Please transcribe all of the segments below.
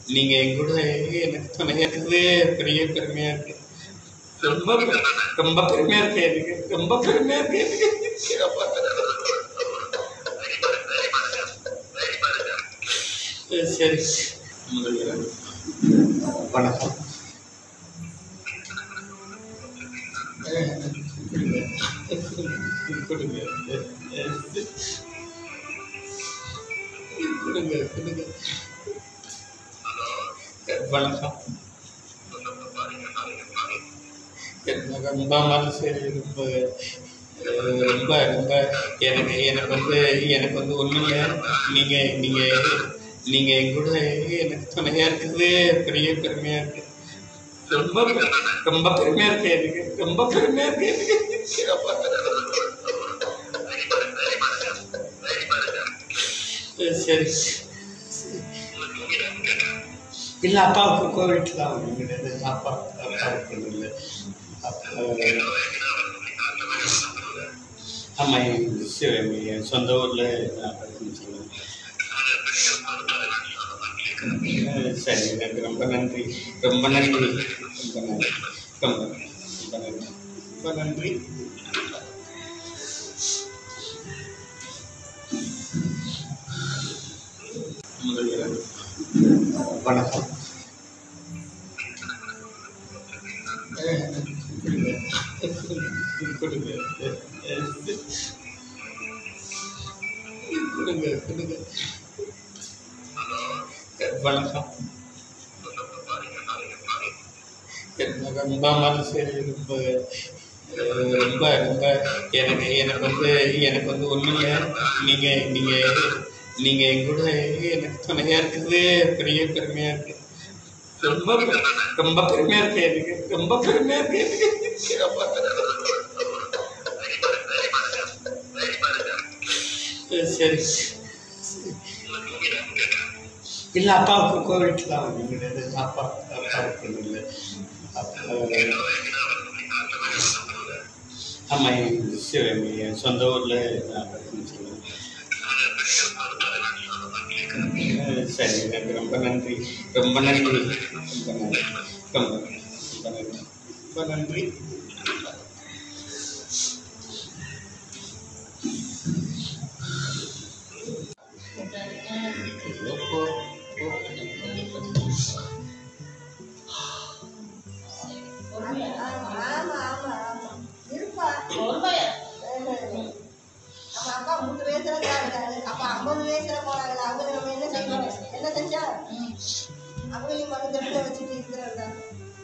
நீங்க என் கூட எனக்கு துணையா இருக்குது பெரிய பெருமையா இருக்கு ரொம்ப ரொம்ப பெருமையா இருக்கு எனக்கு ரொம்ப பெருமையா இருக்கு எனக்கு சரி முதல்ல வணக்கம் கொடுங்க கொடுங்க கொடுங்க வணக்கம் என்ன ரொம்ப மனசு ரொம்ப அஹ், ரொம்ப ரொம்ப எனக்கு எனக்கு வந்து எனக்கு வந்து ஒன்றும் இல்லை நீங்கள் நீங்கள் நீங்கள் என் கூட எனக்கு துணையாக இருக்குது பெரிய பெருமையாக இருக்கு ரொம்ப ரொம்ப பெருமையாக இருக்கு எனக்கு ரொம்ப பெருமையாக இருக்கு எனக்கு சரி இல்லை அப்பாவுக்கு கோவிட்லாம் ஒன்றும் கிடையாது அப்பா அப்பாவுக்கு ஒன்றும் இல்லை ஆமாம் எங்கள் சிவகங்கை என் சொந்த ஊரில் நான் படிச்சுன்னு சொன்னேன் அஹ் சரி எனக்கு ரொம்ப நன்றி ரொம்ப நன்றி ரொம்ப நன்றி ரொம்ப நன்றி ரொம்ப நன்றி ரொம்ப நன்றி முதல்ல வணக்கம் அஹ் கொடுங்க கொடுங்க அஹ் கொடுங்க கொடுங்க வணக்கம் என்ன ரொம்ப மனசு ரொம்ப அஹ், ரொம்ப ரொம்ப எனக்கு எனக்கு வந்து எனக்கு வந்து ஒன்றும் இல்லை நீங்கள் நீங்கள் நீங்கள் என் கூட எனக்கு துணையாக இருக்குது பெரிய பெருமையாக இருக்கு ரொம்ப ரொம்ப பெருமையாக இருக்கு எனக்கு ரொம்ப பெருமையாக இருக்கு எனக்கு சரி இல்லை அப்பாவுக்கு கோவிட்லாம் ஒன்றும் கிடையாது அப்பா அப்பாவுக்கு ஒன்றும் இல்லை ஆமாம் எங்கள் சிவகங்கை என் சொந்த ஊரில் நான் படிச்சுன்னு சொன்னேன் அஹ் சரி எனக்கு ரொம்ப நன்றி ரொம்ப நன்றி ரொம்ப நன்றி ரொம்ப நன்றி ரொம்ப நன்றி ரொம்ப நன்றி ஐயோ, போ, போ. ஆமா ஆமா ஆமா இருப்பா அவன் அப்பா மூணு வயசுல தான் இருக்காரு அப்ப ஐம்பது வயசுல போனாங்களா அவங்க நம்ம என்ன செய்யணும் என்ன செஞ்சா அவங்களையும் மருந்து எடுத்து வச்சுட்டு இருக்கிறது தான்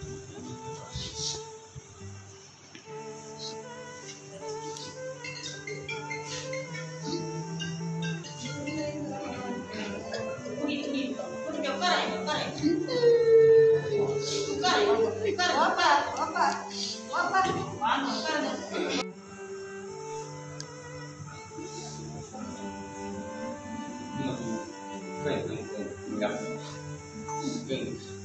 ஓப்பா ஓப்பா ஓப்பா Hm.